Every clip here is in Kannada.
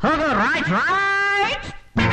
ಹೋಗೋ ರೈಟ್ ರೈಟ್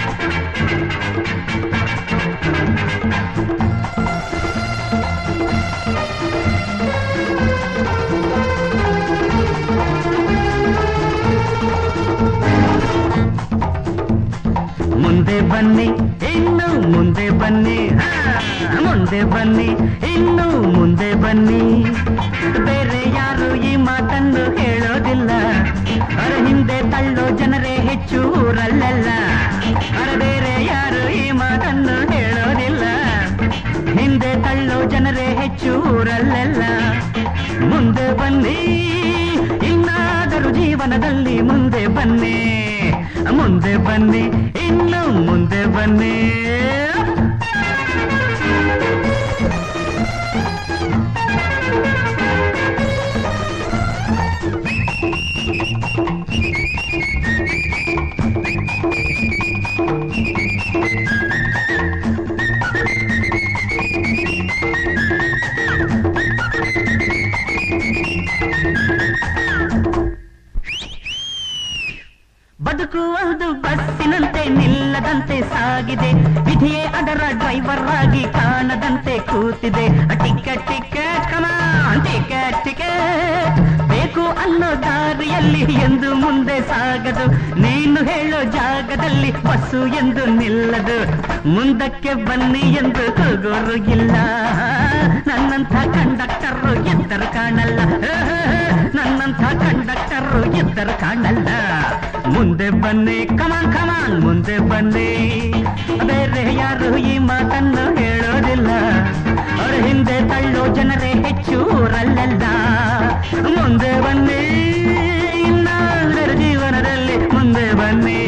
ಮುಂದೆ ಬನ್ನಿ ಇನ್ನು ಮುಂದೆ ಬನ್ನಿ ಹಾ, ಮುಂದೆ ಬನ್ನಿ ಇನ್ನು ಮುಂದೆ ಬನ್ನಿ ಬೇರೆ ಯಾರು ಈ ಮಾತನ್ನು ಹೇಳೋದಿಲ್ಲ ಅರ ಹಿಂದೆ ತಳ್ಳೋ ಜನರೇ ಹೆಚ್ಚು ಊರಲ್ಲೆಲ್ಲ ಅರ ಬೇರೆ ಯಾರು ಈ ಮಾತನ್ನು ಹೇಳೋದಿಲ್ಲ ಹಿಂದೆ ತಳ್ಳೋ ಜನರೇ ಹೆಚ್ಚು ಊರಲ್ಲೆಲ್ಲ ಮುಂದೆ ಬನ್ನಿ ಇನ್ನಾದರೂ ಜೀವನದಲ್ಲಿ ಮುಂದೆ ಬನ್ನಿ ಮುಂದೆ ಬನ್ನಿ ಇನ್ನು ಮುಂದೆ ಬನ್ನಿ ಬದುಕುವುದು ಬಸ್ಸಿನಂತೆ ನಿಲ್ಲದಂತೆ ಸಾಗಿದೆ ವಿಧಿಯೇ ಅದರ ಡ್ರೈವರ್ ಆಗಿ ಕಾಣದಂತೆ ಕೂತಿದೆ ticket ticket come on ticket ticket ಬೇಕು ಅನ್ನೋ ದಾರಿಯಲ್ಲಿ ಎಂದು ಮುಂದೆ ಸಾಗದು ನೀನು ಹೇಳೋ ಜಾಗದಲ್ಲಿ ಬಸ್ಸು ಎಂದು ನಿಲ್ಲದು ಮುಂದಕ್ಕೆ ಬನ್ನಿ ಎಂದು ಕೂಗೋರು ಇಲ್ಲ ನನ್ನಂಥ ಕಂಡಕ್ಟರ್ ಎದ್ದರು ಕಾಣಲ್ಲ ನನ್ನಂಥ ಕಂಡಕ್ಟರ್ ಎದ್ದರು ಕಾಣಲ್ಲ ಮುಂದೆ ಬನ್ನಿ ಕಮಾನ್ ಕಮಾನ್ ಮುಂದೆ ಬನ್ನಿ ಬೇರೆ ಯಾರು ಈ ಮಾತನ್ನು ಹೇಳೋದಿಲ್ಲ ಅವ್ರ ಹಿಂದೆ ತಳ್ಳೋ ಜನರೇ ಹೆಚ್ಚು ಊರಲ್ಲೆಲ್ಲ ಮುಂದೆ ಬನ್ನಿ ಇನ್ನಾದರೂ ಜೀವನದಲ್ಲಿ ಮುಂದೆ ಬನ್ನಿ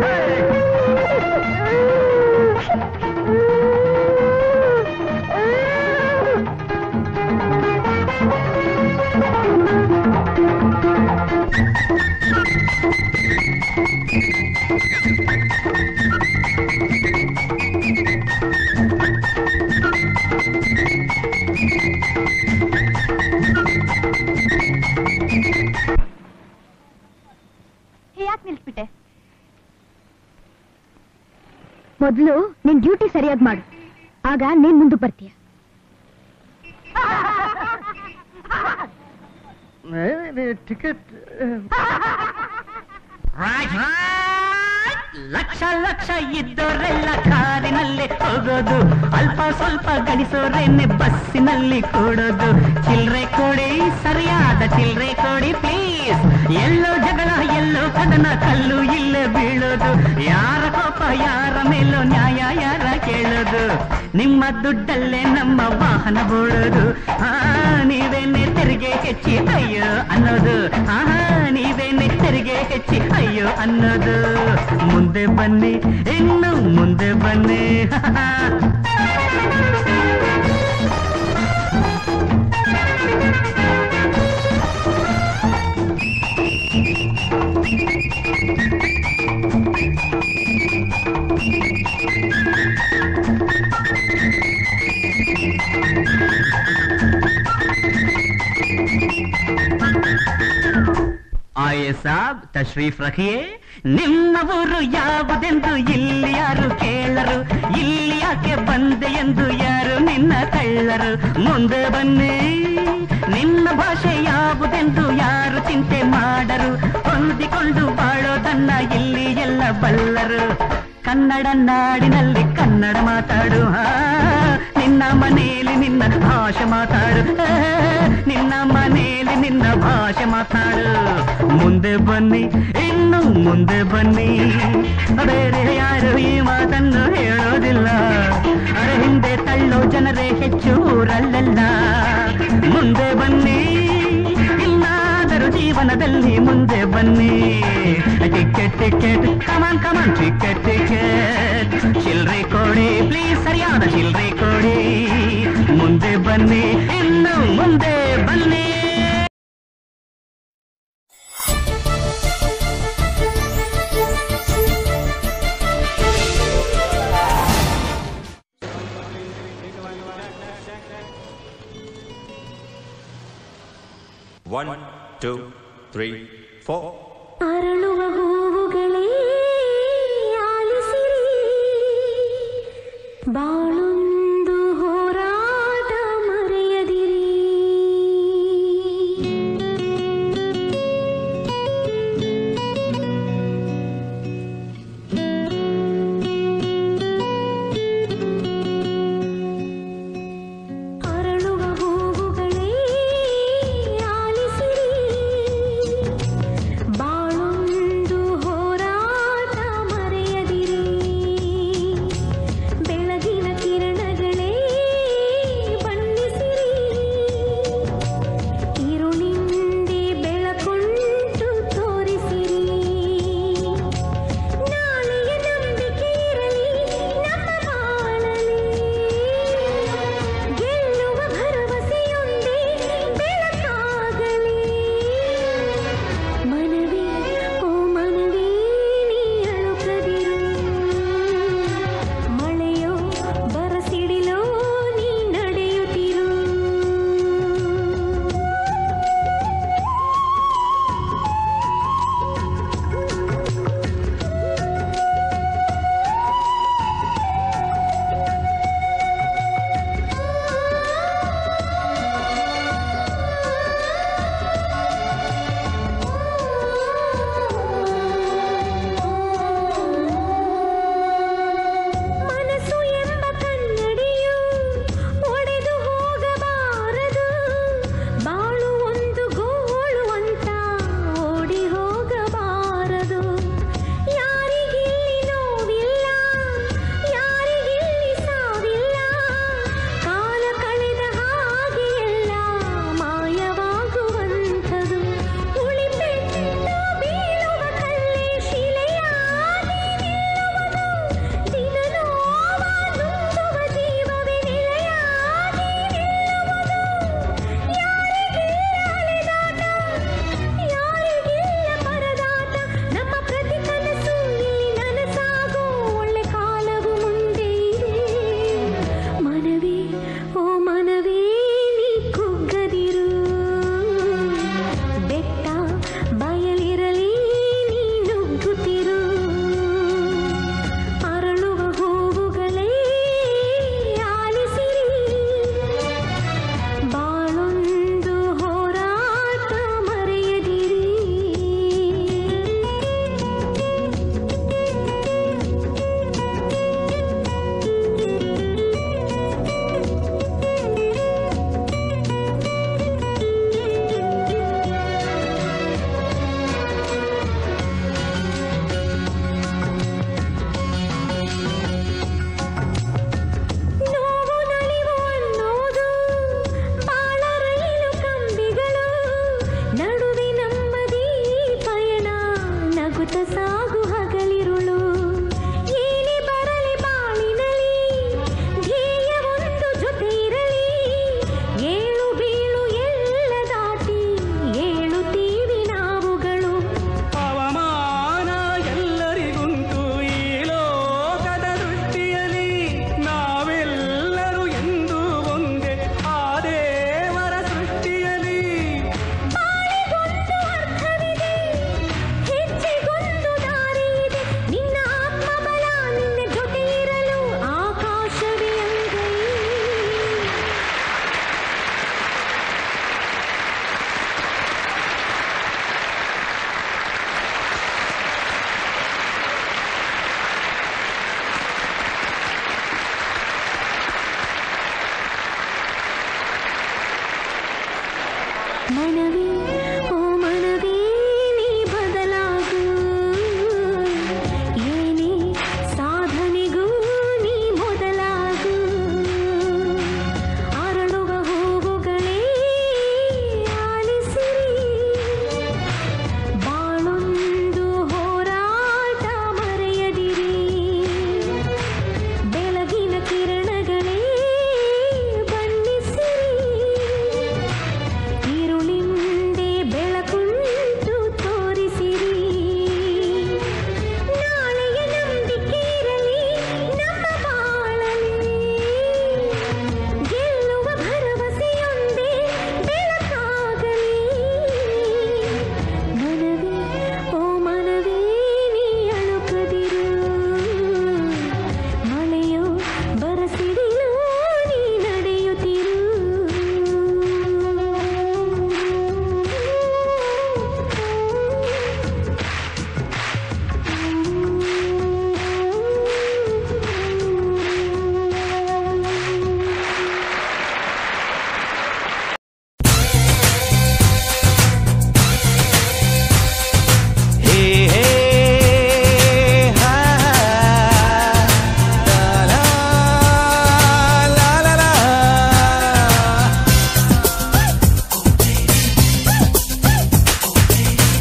ಯಾಕೆ ನಿಲ್ಸ್ಬಿಟ್ಟೆ ಮೊದಲು ನಿನ್ ಡ್ಯೂಟಿ ಸರಿಯಾಗಿ ಮಾಡು ಆಗ ನೀನ್ ಮುಂದೆ ಬರ್ತೀಯ ಟಿಕೆಟ್ ರೈಟ್ ಲಕ್ಷ ಲಕ್ಷ ಇದ್ದೋರೆಲ್ಲ ಕಾರಿನಲ್ಲಿ ಹೋಗೋದು ಅಲ್ಪ ಸ್ವಲ್ಪ ಗಳಿಸೋರೇನೆ ಬಸ್ಸಿನಲ್ಲಿ ಕೂಡೋದು ಚಿಲ್ರೆ ಕೊಡಿ ಸರಿಯಾದ ಚಿಲ್ರೆ ಕೊಡಿ ಪ್ಲೀಸ್ ಎಲ್ಲೋ ಜಗಳ ಎಲ್ಲೋ ಕದನ ಕಲ್ಲು ಇಲ್ಲೇ ಬೀಳೋದು ಯಾರ ಕೋಪ ಯಾರ ಮೇಲೋ ನ್ಯಾಯ ಯಾರ ಕೇಳೋದು ನಿಮ್ಮ ದುಡ್ಡಲ್ಲೇ ನಮ್ಮ ವಾಹನ ಬೋಳೋದು ಹಾ ನೀವೇನೆ ತೆರಿಗೆ ಹೆಚ್ಚಿ ಅಯ್ಯೋ ಅನ್ನೋದು ಹಾ ನೀವೇನೆ ತೆರಿಗೆ ಹೆಚ್ಚಿ ಅಯ್ಯೋ ಅನ್ನೋದು ಮುಂದೆ ಬನ್ನಿ ಇನ್ನು ಮುಂದೆ ಬನ್ನಿ ಆಯೆ ಸಾಬ್ ತಶ್ರೀಫ್ ರಖಿಯೇ ನಿಮ್ಮ ಊರು ಯಾವುದೆಂದು ಇಲ್ಲಿ ಯಾರು ಕೇಳರು ಇಲ್ಲಿ ಯಾಕೆ ಬಂದೆ ಎಂದು ಯಾರು ನಿನ್ನ ಕಳ್ಳರು ಮುಂದೆ ಬನ್ನಿ ನಿನ್ನ ಭಾಷೆ ಯಾವುದೆಂದು ಯಾರು ಚಿಂತೆ ಮಾಡರು ಹೊಂದಿಕೊಂಡು ಬಾಳೋದನ್ನ ಇಲ್ಲಿ ಎಲ್ಲ ಬಲ್ಲರು ಕನ್ನಡ ನಾಡಿನಲ್ಲಿ ಕನ್ನಡ ಮಾತಾಡು ಹಾ ನಿನ್ನ ಮನೆಯಲ್ಲಿ ನಿನ್ನ ಭಾಷೆ ಮಾತಾಡು ಆ, ನಿನ್ನ ಮನೆಯಲ್ಲಿ ನಿನ್ನ ಭಾಷೆ ಮಾತಾಡು ಮುಂದೆ ಬನ್ನಿ ಇನ್ನು ಮುಂದೆ ಬನ್ನಿ ಬೇರೆ ಯಾರು ಈ ಮಾತನ್ನು ಹೇಳೋದಿಲ್ಲ ಅರೆ ಹಿಂದೆ ತಳ್ಳೋ ಜನರೇ ಹೆಚ್ಚು ಊರಲ್ಲೆಲ್ಲ ಮುಂದೆ ಬನ್ನಿ ಇನ್ನಾದರೂ ಜೀವನದಲ್ಲಿ ಮುಂದೆ ಬನ್ನಿ ticket ticket come on come on ticket ticket ಚಿಲ್ರೆ ಕೊಡಿ ಪ್ಲೀಸ್ ಸರಿಯಾದ ಚಿಲ್ರೆ ಕೊಡಿ ಮುಂದೆ ಬನ್ನಿ ಇನ್ನು ಮುಂದೆ ಬನ್ನಿ One, two, three, four. ಅರಳುವ ಹೂವುಗಳೇ ಬಾಳೊಂದು ಹೋರಾಟ ಮರೆಯದಿರಿ ಅರಳುವ ಹೂವುಗಳೇ ಆಲಿಸಿರಿ ಬಾಳೊಂದು ಹೋರಾಟ ಮರೆಯದಿರಿ ಬೆಳಗಿನ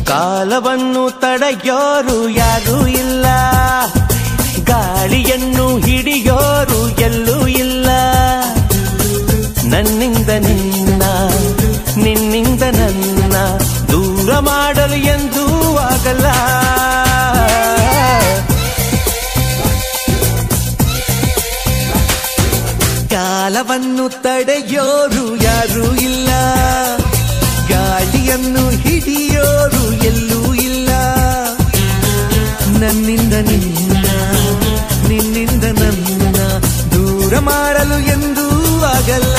ಕಾಲವನ್ನು ತಡೆಯೋರು ಯಾರೂ ಇಲ್ಲ ಗಾಳಿಯನ್ನು ಹಿಡಿಯೋರು ಎಲ್ಲೂ ಇಲ್ಲ ನನ್ನಿಂದ ನಿನ್ನ ನಿನ್ನಿಂದ ನನ್ನ ದೂರ ಮಾಡಲು ಎಂದೂ ಆಗಲ್ಲ ಕಾಲವನ್ನು ತಡೆಯೋರು ಯಾರೂ ಇಲ್ಲ ಗಾಳಿಯನ್ನು ಹಿಡಿಯೋರು ಎಲ್ಲೂ ಇಲ್ಲ ನನ್ನಿಂದ ನಿನ್ನ ನಿನ್ನಿಂದ ನನ್ನ ದೂರ ಮಾಡಲು ಎಂದೂ ಆಗಲ್ಲ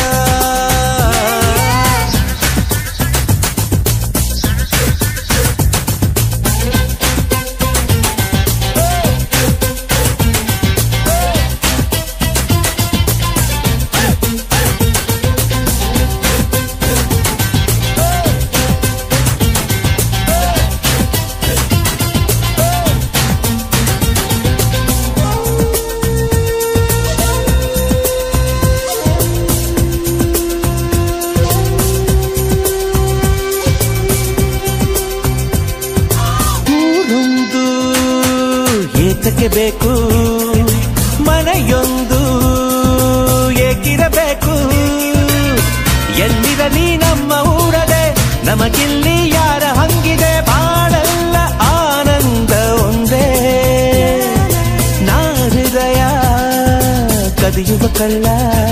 ಊರೊಂದು ಏತಕ್ಕೆ ಬೇಕು ಮನೆಯೊಂದು ಏಕಿರಬೇಕು ಎಲ್ಲಿರಲಿ ನಮ್ಮ ಊರದೆ ನಮಗಿಲ್ಲಿ ಯಾರ ಹಂಗಿದೆ ಬಾಳೆಲ್ಲ ಆನಂದ ಒಂದೇ ನಾ ಹೃದಯ ಕದಿಯುವ ಕಳ್ಳ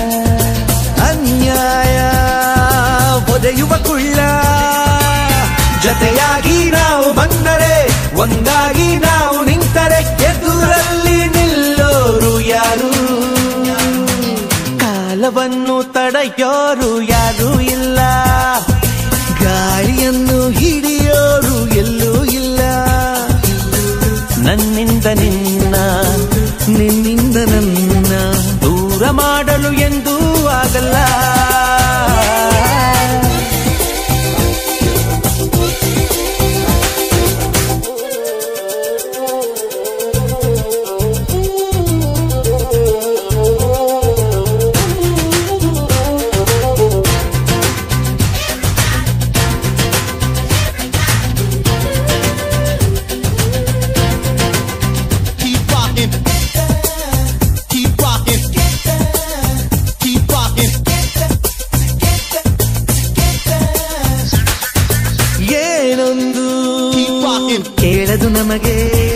ಅನ್ಯಾಯ ಒದೆಯುವ ಕುಳ್ಳ ಜತೆಯಾಗಿ ನಾವು ಬಂದರೆ ಒಂದಾಗಿ ನಾವು ನಿಂತರೆ ಎದುರಲ್ಲಿ ನಿಲ್ಲೋರು ಯಾರು ಕಾಲವನ್ನು ತಡೆಯೋರು ಯಾರೂ ಇಲ್ಲ ಗಾಳಿಯನ್ನು ಹಿಡಿಯೋರು ಎಲ್ಲೂ ಇಲ್ಲ ನನ್ನಿಂದ ನಿನ್ನ ನಿನ್ನಿಂದ ನನ್ನ ದೂರ ಮಾಡಲು ಎಂದೂ ಆಗಲ್ಲ Keep rocking. Keep rocking. Keep rocking. ಏನೊಂದು Keep rocking. ಕೇಳದು ನಮಗೆ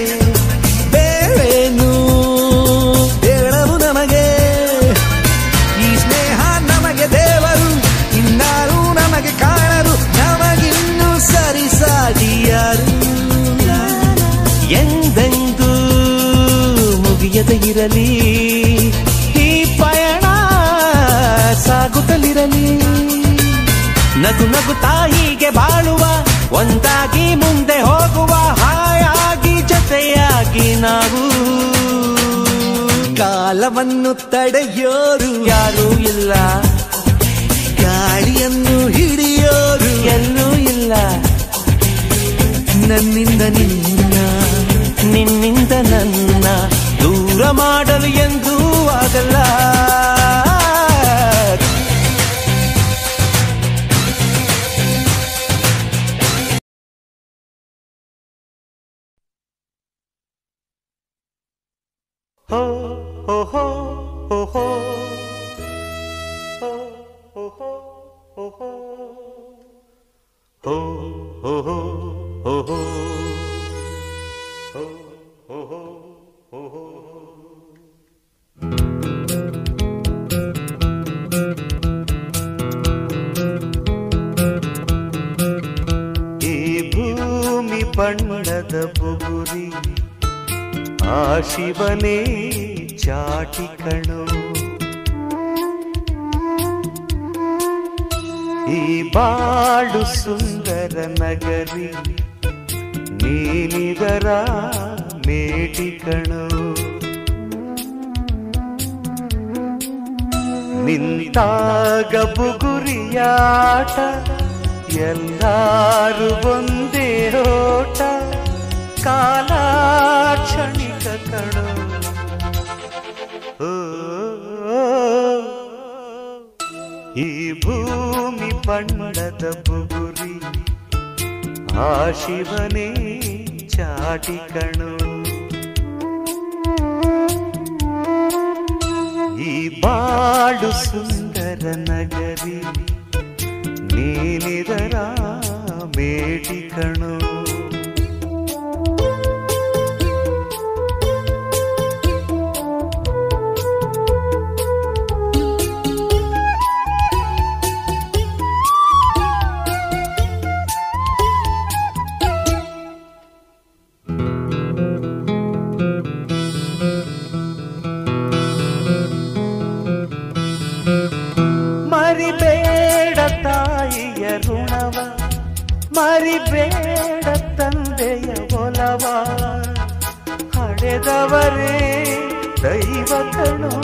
ಬೇರೇನು ಹೇಳವು ನಮಗೆ ಈ ಸ್ನೇಹ ನಮಗೆ ದೇವರು ಇನ್ನಾರು ನಮಗೆ ಕಾಣರು ನಮಗಿನ್ನು ಸರಿಸಾಟಿಯಾರು ಎಂದೆಂದೂ ಮುಗಿಯದೆ ಇರಲಿ ಈ ಪಯಣ ಸಾಗುತ್ತಲಿರಲಿ ನಗು ನಗು ತಾಯಿಗೆ ಬಾಳುವ ಒಂದಾಗಿ ಮುಂದೆ ಹೋಗುವ ಹಾಯಾಗಿ ಜೊತೆಯಾಗಿ ನಾವು ಕಾಲವನ್ನು ತಡೆಯೋರು ಯಾರೂ ಇಲ್ಲ ಗಾಳಿಯನ್ನು ಹಿಡಿಯೋರು ಎಲ್ಲೂ ಇಲ್ಲ ನನ್ನಿಂದ ನಿನ್ನ ನಿನ್ನಿಂದ ನನ್ನ ದೂರ ಮಾಡಲು ಎಂದೂ ಆಗಲ್ಲ ho ho ho ho ho ho ho ho ho ho ho ho ho ho ho ho ho ho ho ಈ ಭೂಮಿ ಬಣ್ಣದ ಬುಗುರಿ ಆ ಶಿವನೇ ಚಾಟಿ ಕಣು ಈ ಬಾಳು ಸುಂದರ ನಗರಿ ನೀನಿದರ ಮೇಟಿ ಕಣು ನಿಂತಾಗ ಬುಗುರಿಯಾಟ ಎಲ್ಲಾರು ಒಂದೇ ಓಟ ಕಾಲ ಕ್ಷಣಿಕ ಕಣು ಓ, ಈ ಭೂಮಿ ಬಣ್ಣದ ಬುಗುರಿ ಆ ಶಿವನೇ ಚಾಟಿ ಕಣೋ ಈ ಬಾಳು ಸುಂದರ ನಗರಿ ನೀನಿದರ ಮೇಟಿ ಕಣೋ ಮರಿಬೇಡ ತಾಯಿಯ ಋಣವ ಮರಿಬೇಡ ತಂದೆಯ ಒಲವ ಹಡೆದವರೇ ದೈವ ಕಣೋ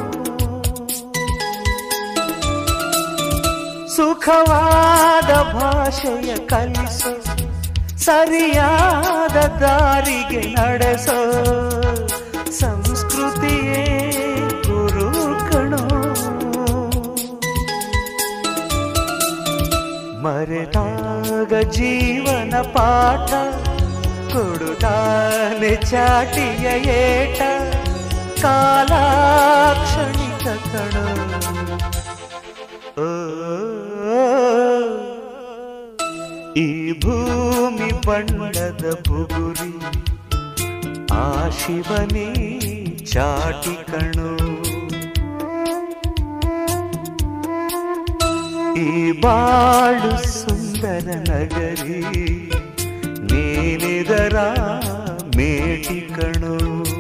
ಸುಖವಾದ ಭಾಷೆಯ ಕಲಿಸೋ ಸರಿಯಾದ ದಾರಿಗೆ ನಡೆಸೋ ಸಂಸ್ಕೃತಿಯೇ ಗುರು ಕಣೋ ಮರೆತಾಗ ಜೀವನ ಪಾಠ ಕೊಡುತ್ತಾನೆ ಚಾಟಿಯ ಏಟ ಕಾಲಾಕ್ಷಣಿಕ ಕಣ ಓ, ಈ ಭೂಮಿ ಬಣ್ಣದ ಬುಗುರಿ ಆ ಶಿವನೇ ಚಾಟಿ ಕಣೋ ಈ ಬಾಳು ಸುಂದರ ನಗರಿ ನೀನಿದರ ಮೇಟಿ ಕಣೋ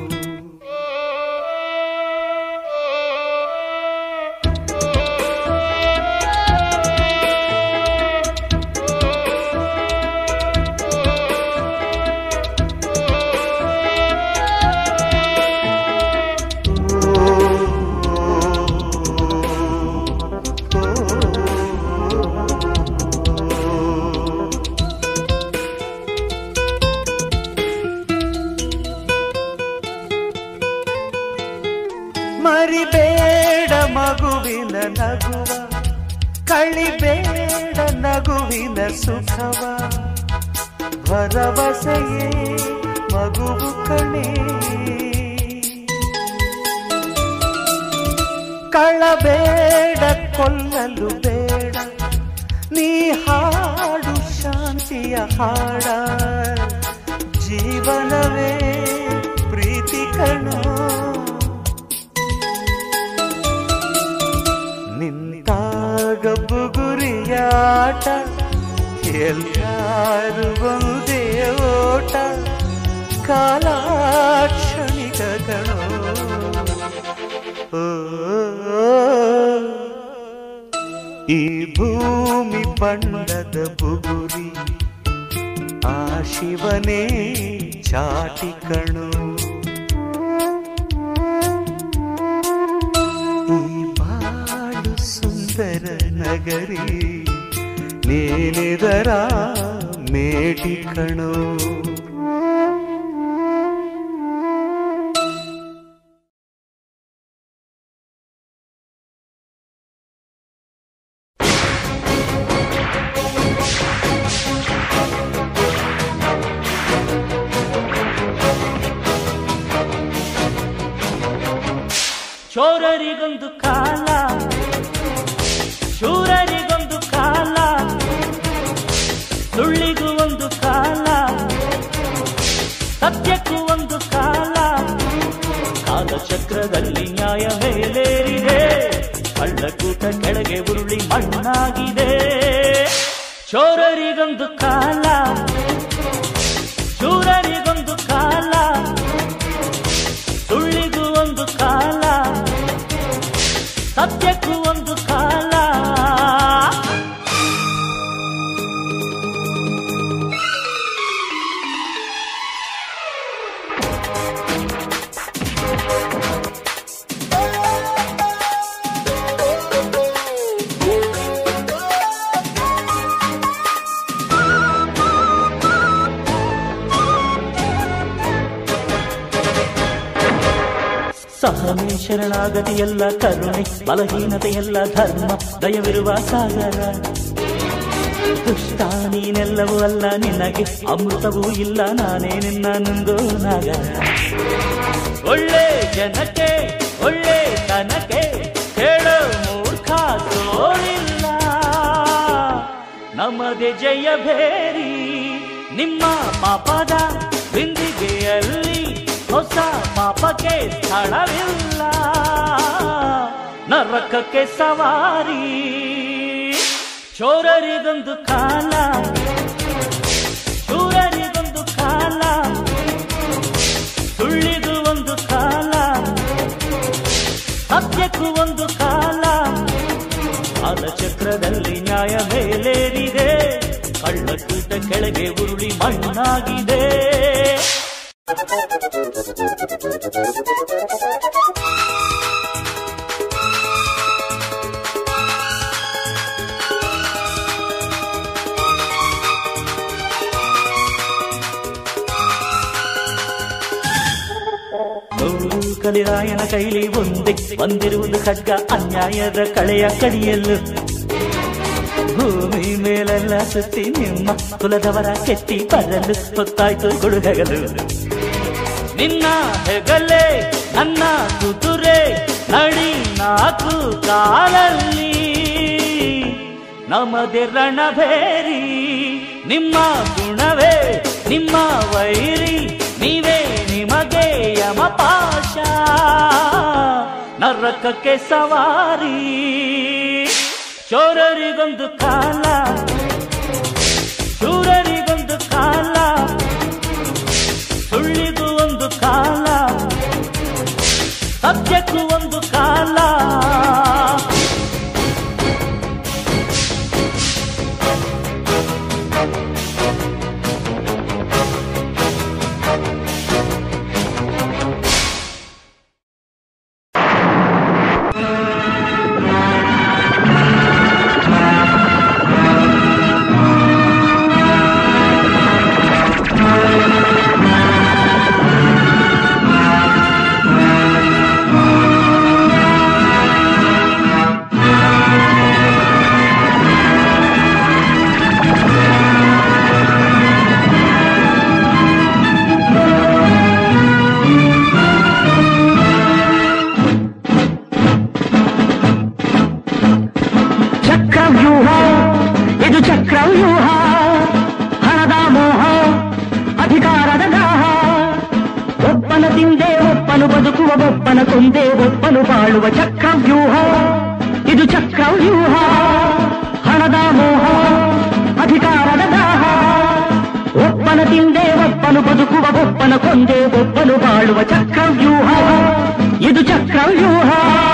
ಮರಿಬೇಡ ಮಗುವಿನ ನಗುವ ಕಳಿಬೇಡ ನಗುವಿನ ಸುಖವ ಭರವಸೆಯೇ ಮಗುವು ಕಣೆ ಕಳಬೇಡ ಕೊಲ್ಲಲು ಬೇಡ ನೀ ಹಾಡು ಶಾಂತಿಯ ಹಾಡ ಜೀವನವೇ ಪ್ರೀತಿ ಕಣೋ ನಿಂತಾಗ ಬುಗುರಿಯಾಟ ಎಲ್ಲಾರು ಒಂದೇ ಓಟ ಕಾಲಾಕ್ಷಣಿಕ ಕಣೋ ಓ, ಈ ಭೂಮಿ ಬಣ್ಣದ ಬುಗುರಿ ಆ ಶಿವನೇ ಚಾಟಿ ಕಣೋ ಈ ಬಾಳು ಸುಂದರ ನಗರಿ ನೀನಿದರ ಮೇಟಿ ಕಣೋ ಚೋರರಿಗೊಂದು ಕಾಲ ಶೂರರಿಗೊಂದು ಕಾಲ ಸುಳ್ಳಿಗೂ ಒಂದು ಕಾಲ ಸತ್ಯಕ್ಕೂ ಒಂದು ಕಾಲ ಕಾಲಚಕ್ರದಲ್ಲಿ ನ್ಯಾಯ ಮೇಲೇರಿದೆ ಕಳ್ಳಕೂಟ ಕೆಳಗೆ ಉರುಳಿ ಮಣ್ಣಾಗಿದೆ ಚೋರರಿಗೊಂದು ಕಾಲ ಶೂರರಿಗೊಂದು ಕಾಲ ಸುಳ್ಳಿಗೂ ಒಂದು ಕಾಲ ಸತ್ಯಕ್ಕೂ ಒಂದು ಕಾಲ ಸಹನೆ ಶರಣಾಗತಿಯೆಲ್ಲ ಕರುಣೆ ಬಲಹೀನತೆಯೆಲ್ಲ ಧರ್ಮ ದಯವಿರುವ ಸಾಗರ ದುಷ್ಟ ನೀನೆಲ್ಲವೂ ಅಲ್ಲ ನಿನಗೆ ಅಮೃತವೂ ಇಲ್ಲ ನಾನೇ ನಿನ್ನ ನಂದು ನಾಗ ಒಳ್ಳೆ ಜನಕ್ಕೆ ಒಳ್ಳೆ ತನಕ್ಕೆ ಹೇಳೋ ಮೂರ್ಖ ಸೋಲಿಲ್ಲ ನಮ್ಮದೆ ಜಯ ಭೇರಿ ನಿಮ್ಮ ಪಾಪದ ಬಿಂದಿಗೆಯಲ್ಲಿ ಹೊಸ ಪಾಪಕ್ಕೆ ಸ್ಥಳವಿಲ್ಲ ನರಕಕ್ಕೆ ಸವಾರಿ ಚೋರರಿಗೊಂದು ಕಾಲ ಶೂರರಿಗೊಂದು ಕಾಲ ಸುಳ್ಳಿಗೂ ಒಂದು ಕಾಲ ಸತ್ಯಕ್ಕೂ ಒಂದು ಕಾಲ ಕಾಲಚಕ್ರದಲ್ಲಿ ನ್ಯಾಯ ಮೇಲೇರಿದೆ ಕಳ್ಳಕೂಟ ಕೆಳಗೆ ಉರುಳಿ ಮಣ್ಣಾಗಿದೆ ನೂರು ಕಲಿರಾಯನ ಕೈಲಿ ಒಂದೇ ಬಂದಿರುವುದು ಖಡ್ಗ ಅನ್ಯಾಯದ ಕಳೆಯ ಕಡಿಯಲು ಭೂಮಿ ಮೇಲೆಲ್ಲ ಸುತ್ತಿ ನಿಮ್ಮ ಕುಲದವರ ಕೆತ್ತಿ ಬರಲು ಹೊತ್ತಾಯ್ತು ಗುಡುಗಗಲು ನಿನ್ನ ಹೆಗಲೆ ನನ್ನ ಕುದುರೆ ನಡಿ ನಾಲ್ಕು ಕಾಲಲ್ಲಿ ನಮದೆ ರಣಭೇರಿ ನಿಮ್ಮ ಗುಣವೇ ನಿಮ್ಮ ವೈರಿ ನೀವೇ ನಿಮಗೆ ಯಮಪಾಶ ನರಕಕ್ಕೆ ಸವಾರಿ ಚೋರರಿಗೊಂದು ಕಾಲ ಶೂರರಿಗೊಂದು ಕಾಲ ಸುಳ್ಳಿಗೂ ಒಂದು ಕಾಲ ಸತ್ಯಕ್ಕೂ ಒಂದು ಕಾಲ ಚಕ್ರವ್ಯೂಹ ಇದು ಚಕ್ರವ್ಯೂಹ ಹಣದ ಮೋಹ ಅಧಿಕಾರದ ದಾಹ ಒಪ್ಪನ ತಿಂದೆ ಒಪ್ಪನು ಬದುಕುವ ಒಪ್ಪನ ಕೊಂದೆ ಒಪ್ಪನು ಬಾಳುವ ಚಕ್ರವ್ಯೂಹ ಇದು ಚಕ್ರವ್ಯೂಹ ಹಣದ ಮೋಹ ಅಧಿಕಾರದ ದಾಹ ಒಪ್ಪನ ತಿಂದೆ ಒಪ್ಪನು ಬದುಕುವ ಒಪ್ಪನ ಕೊಂದೆ ಒಪ್ಪನು ಬಾಳುವ ಚಕ್ರವ್ಯೂಹ ಇದು ಚಕ್ರವ್ಯೂಹ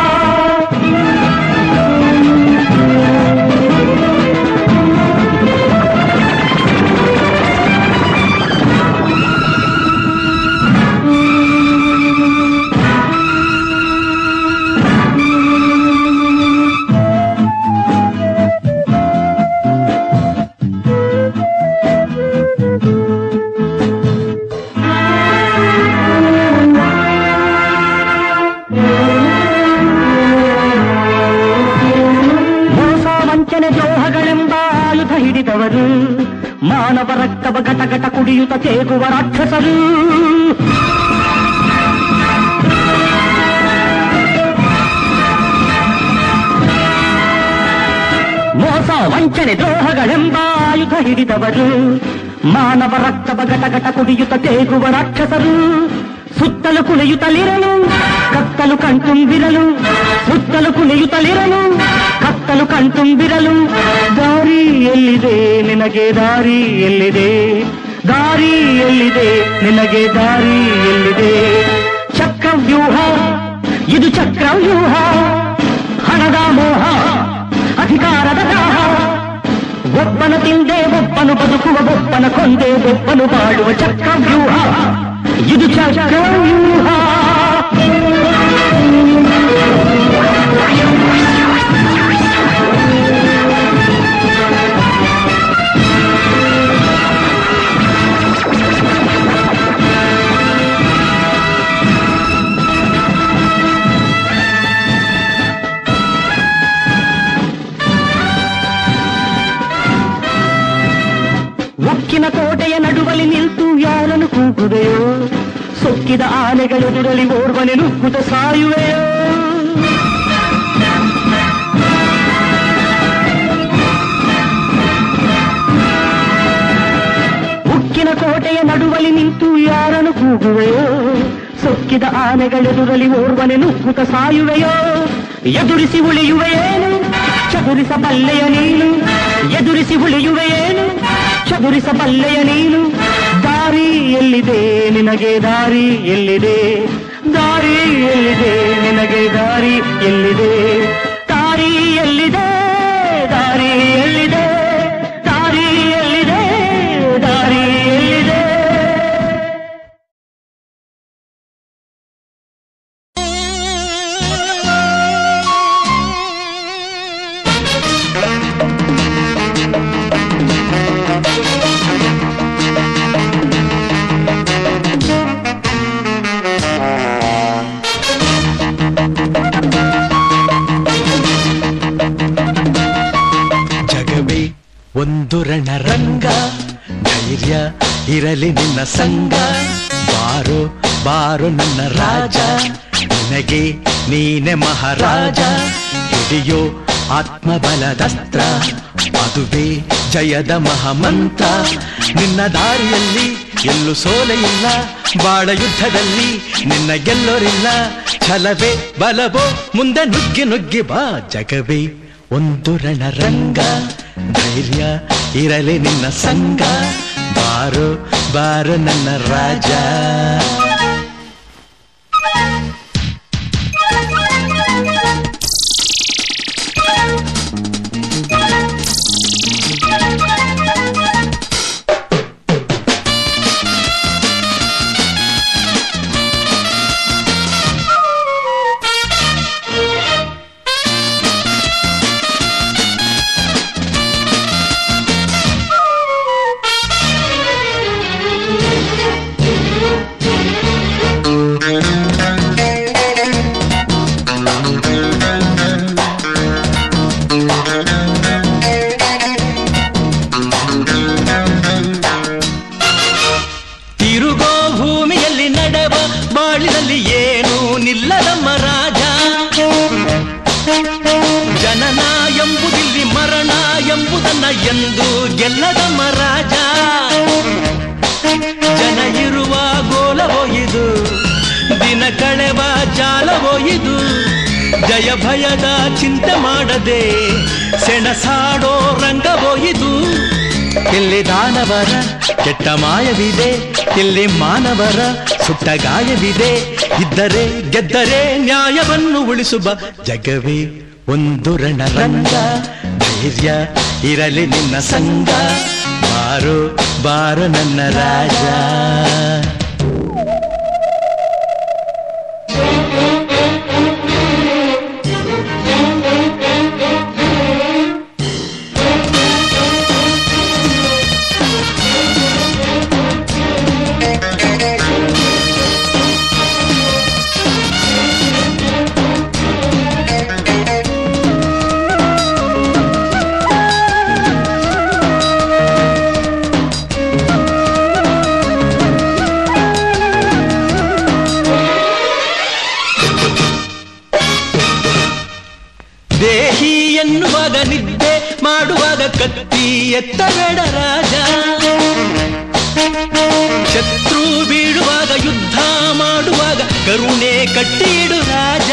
ಮೋಸ ವಂಚನೆ ದ್ರೋಹಗಳೆಂಬ ಆಯುಧ ಹಿಡಿದವರು ಮಾನವ ರಕ್ತವ ಘಟಘಟ ಕುಡಿಯುತ್ತ ತೇಗುವ ರಾಕ್ಷಸರು ಮೋಸ ವಂಚನೆ ದ್ರೋಹಗಳೆಂಬ ಆಯುಧ ಹಿಡಿದವರು ಮಾನವ ರಕ್ತವ ಘಟಘಟ ಕುಡಿಯುತ್ತ ತೇಗುವ ರಾಕ್ಷಸರು ಸುತ್ತಲು ಕುಣಿಯುತ್ತಲಿರಲು ಕತ್ತಲು ಕಣ್ತುಂಬಿರಲು ಸುತ್ತಲು ಕುಣಿಯುತ್ತಲಿರಲು ಕತ್ತಲು ಕಣ್ತುಂಬಿರಲು ದಾರಿ ಎಲ್ಲಿದೆ ನಿನಗೆ ದಾರಿ ಎಲ್ಲಿದೆ ದಾರಿ ಎಲ್ಲಿದೆ ನಿನಗೆ ದಾರಿ ಎಲ್ಲಿದೆ ಚಕ್ರವ್ಯೂಹ ಇದು ಚಕ್ರವ್ಯೂಹ ಹಣದ ಮೋಹ ಅಧಿಕಾರದ ದಾಹ ಒಬ್ಬನ ತಿಂದೆ ಒಬ್ಬನು ಬದುಕುವ ಒಬ್ಬನ ಕೊಂದೆ ಒಬ್ಬನು ಬಾಳುವ ಚಕ್ರವ್ಯೂಹ ಇದು ಚಕ್ರವ್ಯೂಹ ಕೂಗುವೆಯೋ ಸೊಕ್ಕಿದ ಆನೆಗಳೆದುರಲಿ ಓರ್ವನೆ ನುಗ್ಗುತ್ತ ಸಾಯುವೆಯೋ ಉಕ್ಕಿನ ಕೋಟೆಯ ನಡುವಲಿ ನಿಂತು ಯಾರನ್ನು ಕೂಗುವೆಯೋ ಸೊಕ್ಕಿದ ಆನೆಗಳೆದುರಲಿ ಓರ್ವನೆ ನುಗ್ಗುತ್ತ ಸಾಯುವೆಯೋ ಎದುರಿಸಿ ಉಳಿಯುವೆಯೇನು ಚದುರಿಸಬಲ್ಲೆಯ ನೀನು ಎದುರಿಸಿ ಉಳಿಯುವೆಯೇನು ಚದುರಿಸಬಲ್ಲೆಯ ನೀನು ದಾರಿ ಎಲ್ಲಿದೆ ನಿನಗೆ ದಾರಿ ಎಲ್ಲಿದೆ ದಾರಿ ಎಲ್ಲಿದೆ ನಿನಗೆ ದಾರಿ ಎಲ್ಲಿದೆ ದಾರಿ ಎಲ್ಲಿದೆ ದಾರಿ ಎಲ್ಲಿದೆ ದಾರಿ ಎಲ್ಲಿದೆ ದಾರಿ ಎಲ್ಲಿದೆ ಜಗವೇ ಒಂದು ರಣರಂಗ ಧೈರ್ಯ ಇರಲಿ ನಿನ್ನ ಸಂಗ ಬಾರೋ ಬಾರೋ ನನ್ನ ರಾಜ ನಿನಗೆ ನೀನೆ ಮಹಾರಾಜ ಹಿಡಿಯೋ ಆತ್ಮಬಲದಸ್ತ್ರ ಅದುವೇ ಜಯದ ಮಹಾಮಂತ್ರ ನಿನ್ನ ದಾರಿಯಲ್ಲಿ ಎಲ್ಲೂ ಸೋಲೆ ಇಲ್ಲ ಬಾಳ ಯುದ್ಧದಲ್ಲಿ ನಿನ್ನ ಗೆಲ್ಲೋರಿಲ್ಲ ಛಲವೇ ಬಲವೋ ಮುಂದೆ ನುಗ್ಗಿ ನುಗ್ಗಿ ಬಾ ಜಗವೇ ಒಂದು ರಣರಂಗ ಧೈರ್ಯ ಇರಲಿ ನಿನ್ನ ಸಂಗ ಬಾರೋ ಬಾರೋ ನನ್ನ ರಾಜ ತಿರುಗೋ ಭೂಮಿಯಲ್ಲಿ ನಡೆವ ಬಾಳಿನಲ್ಲಿ ಏನು ನಿಲ್ಲದಮ್ಮ ರಾಜ ಜನನ ಎಂಬುದಿಲ್ಲಿ ಮರಣ ಎಂಬುದನ್ನ ಎಂದು ಗೆಲ್ಲದಮ್ಮ ರಾಜ ಜನ ಇರುವ ಗೋಲವೋ ಇದು ದಿನ ಕಳೆವ ಜಾಲವೋ ಇದು ಜಯ ಭಯದ ಚಿಂತೆ ಮಾಡದೆ ಸೆಣಸಾಡೋ ರಂಗವೋ ಇದು ಇಲ್ಲಿ ದಾನವರ ಕೆಟ್ಟ ಮಾಯವಿದೆ ಇಲ್ಲಿ ಮಾನವರ ಸುಟ್ಟ ಗಾಯವಿದೆ ಇದ್ದರೆ ಗೆದ್ದರೆ ನ್ಯಾಯವನ್ನು ಉಳಿಸುವ ಜಗವೇ ಒಂದು ರಣರಂಗ ಧೈರ್ಯ ಇರಲಿ ನಿನ್ನ ಸಂಗ ಬಾರೋ ಬಾರೋ ನನ್ನ ರಾಜ ದೇಹಿ ಎನ್ನುವಾಗ ನಿದ್ದೆ ಮಾಡುವಾಗ ಕತ್ತಿ ಎತ್ತಬೇಡ ರಾಜ ಶತ್ರು ಬೀಳುವಾಗ ಯುದ್ಧ ಮಾಡುವಾಗ ಕರುಣೆ ಕಟ್ಟಿಡು ರಾಜ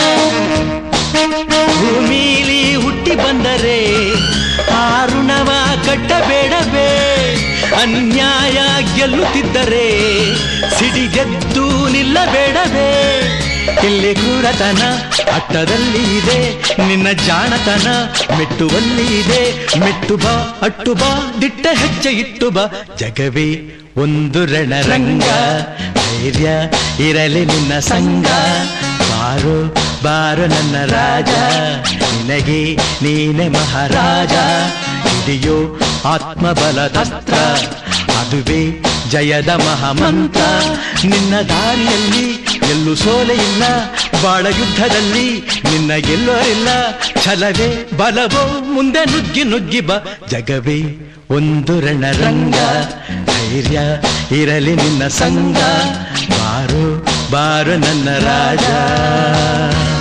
ಭೂಮಿಲಿ ಹುಟ್ಟಿ ಬಂದರೆ ಆರುಣವ ಕಟ್ಟಬೇಡವೇ ಅನ್ಯಾಯ ಗೆಲ್ಲುತ್ತಿದ್ದರೆ ಸಿಡಿಗೆದ್ದು ನಿಲ್ಲಬೇಡವೇ ಇಲ್ಲಿ ಕ್ರೂರತನ ಅಟ್ಟದಲ್ಲಿ ಇದೆ ನಿನ್ನ ಜಾಣತನ ಮೆಟ್ಟುವಲ್ಲಿ ಇದೆ ಮೆಟ್ಟು ಬಾ ಅಟ್ಟು ಬಾ ದಿಟ್ಟ ಹೆಜ್ಜೆ ಇಟ್ಟು ಬಾ ಜಗವೇ ಒಂದು ರಣರಂಗ ಧೈರ್ಯ ಇರಲಿ ನಿನ್ನ ಸಂಗ ಬಾರೋ ಬಾರೋ ನನ್ನ ರಾಜ ನಿನಗೆ ನೀನೆ ಮಹಾರಾಜ ಹಿಡಿಯೋ ಆತ್ಮಬಲದಸ್ತ್ರ ಅದುವೇ ಜಯದ ಮಹಾಮಂತ್ರ ನಿನ್ನ ದಾರಿಯಲ್ಲಿ ಎಲ್ಲೂ ಸೋಲೆ ಇಲ್ಲ ಬಾಳ ಯುದ್ಧದಲ್ಲಿ ನಿನ್ನ ಗೆಲ್ಲೋರಿಲ್ಲ ಛಲವೇ ಬಲವೋ ಮುಂದೆ ನುಗ್ಗಿ ನುಗ್ಗಿ ಬಾ ಜಗವೇ ಒಂದು ರಣರಂಗ ಧೈರ್ಯ ಇರಲಿ ನಿನ್ನ ಸಂಗ ಬಾರು ಬಾರು ನನ್ನ ರಾಜ